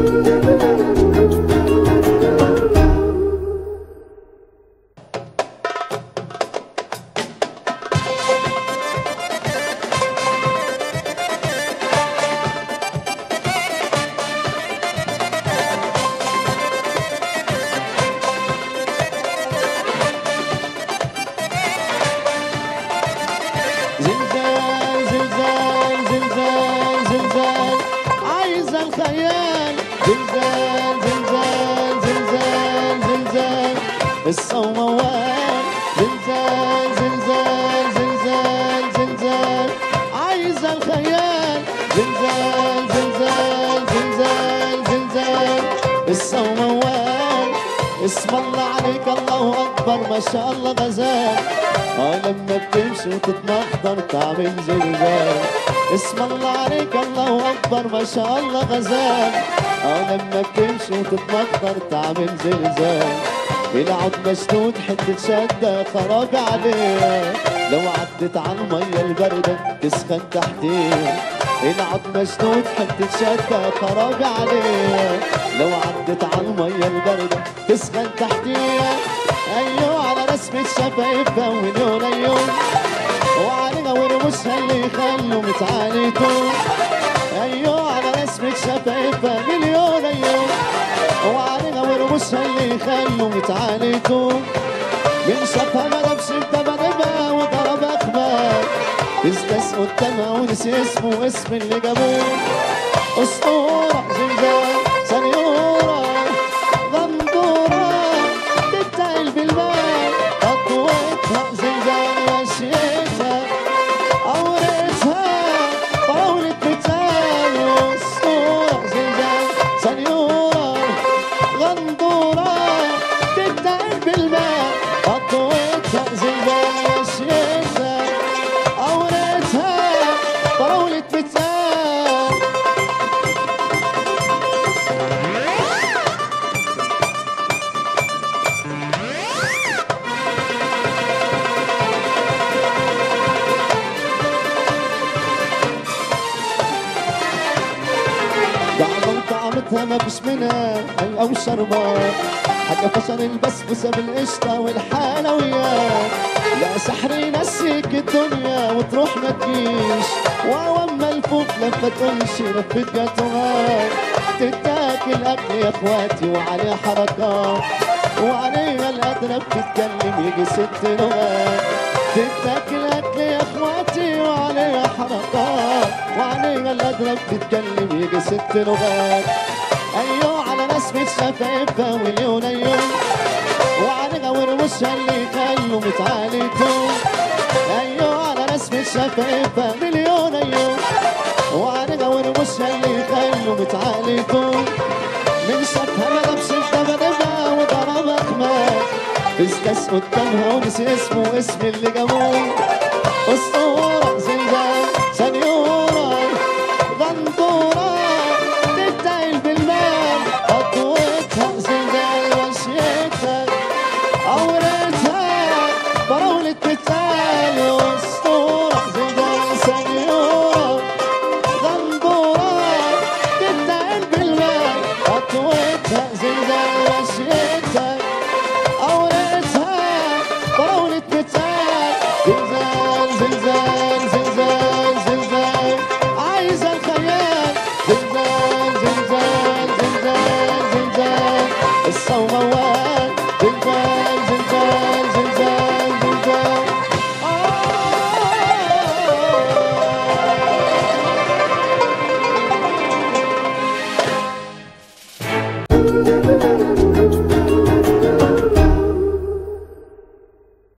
زلزال زلزال زلزال زلزال عايز الخيال زلزال زلزال زلزال زلزال الصوم موال زلزال زلزال زلزال زلزال عايز الخيال زلزال زلزال زلزال زلزال الصوم موال اسم الله عليك الله اكبر ما شاء الله غزال اه لما بتمشي وتتمخضر تعمل زلزال اسم الله عليك الله اكبر ما شاء الله غزال اه لما بتمشي وتتمخضر تعمل زلزال العود مشدود حتة شدة خراب عليه لو عدت على المية الباردة تسخن تحتيه العود مشدود حتة شدة خراب عليه لو عدت على المية الباردة تسخن تحتيه ايوه على رسمة شفايفها ولون ايوه وعليها ورموشها اللي يخلوا متعاليتوا ايوه على رسمة شفايفها مليون ايوه وعليها ورموشها اللي يخلوا متعاليتوا من شافها ما جابش بتبنبها وضرب اخبار بزبس قدامها ونسي اسمه واسم اللي جابوه اسطورة زلزال سنيورة غندورة تتقل بالماء خطوتها زلزال مشيتها عورتها طاولة مثال اسطورة زلزال سنيورة غندورة تتقل بالماء خطوتها زلزال مشيتها عورتها طاولة مثال دعم طعمتها ما فيش منها اي او شربات حاجة فشل البسبوسة بالقشطة والحلويات لا سحر ينسيك الدنيا وتروح ما تجيش واول ما الفوق لفة تقولش لفة جاتوهات تتاكل اكل يا اخواتي وعليه حركات وعليها القدرة بتتكلم يجي ست لغات تتاكل اكل يا اخواتي وعليها حركات وعليها القدرة بتتكلم يجي ست لغات ايوه على رسمة شفايفها واليون ايوه وعليها ورموشها اللي يخلوا متعاليتوا ايوه على رسمة شفايفها مليون ايوه وعليها ورموشها اللي يخلوا متعاليتوا من شافها ما جابش الدبدبة وضرب اخماس استس قدامها ونسي اسمه واسم اللي جابوه اسطورة زلزال سنيورة غندورة تتقل بالمال خطوتها زلزال مشيتها عورتها براولة مثال اسطورة زلزال سنيورة غندورة تتقل بالمال خطوتها زلزال مشيتها عورتها براولة مثال زلزال زلزال زلزال زلزال عايز الخيال زلزال زلزال زلزال زلزال الصوموات زلزال زلزال زلزال زلزال آه